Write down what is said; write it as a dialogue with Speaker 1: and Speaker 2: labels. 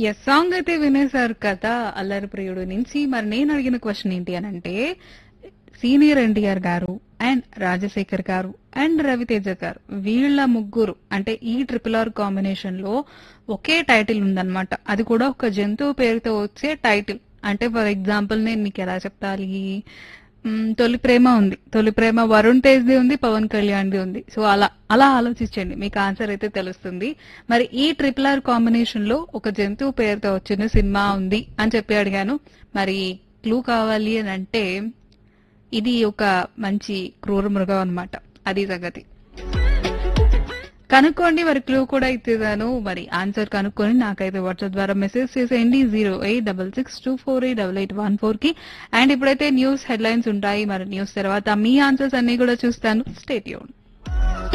Speaker 1: yes song అయితే వినేశారు కదా అల్లరి ప్రియుడు నుంచి మరి నేను అడిగిన క్వశ్చన్ ఏంటి అని అంటే సీనియర్ ఎన్టీఆర్ గారు అండ్ రాజశేఖర్ గారు అండ్ రవితేజ గారు వీళ్ళ ముగ్గురు అంటే ఈ ట్రిపుల్ ఆర్ కాంబినేషన్ లో ఒకే టైటిల్ ఉందన్నమాట అది కూడా ఒక జంతువు పేరుతో వచ్చే టైటిల్ అంటే ఫర్ ఎగ్జాంపుల్ నేను మీకు ఎలా చెప్పాలి మ్మ్, తొలి ప్రేమ ఉంది తొలి ప్రేమ వరుణ్ తేజ్ది ఉంది పవన్ కళ్యాణ్ది ఉంది సో అలా అలా ఆలోచించండి మీకు ఆన్సర్ అయితే తెలుస్తుంది మరి ఈ ట్రిపుల్ ఆర్ కాంబినేషన్ లో ఒక జంతువు పేరుతో వచ్చిన సినిమా ఉంది అని చెప్పి అడిగాను మరి క్లూ కావాలి అని అంటే ఇది ఒక మంచి క్రూర మృగం అన్నమాట అది సంగతి కనుక్కోండి మరి క్లూ కూడా ఇచ్చేదాను మరి ఆన్సర్ కనుక్కొని నాకైతే వాట్సాప్ ద్వారా మెసేజ్ చేసేయండి zero eight double six two four eight double eight one four కి అండ్ ఇప్పుడైతే న్యూస్ హెడ్లైన్స్ ఉంటాయి మరి న్యూస్ తర్వాత మీ ఆన్సర్స్ అన్ని కూడా చూస్తాను స్టేట్ యూన్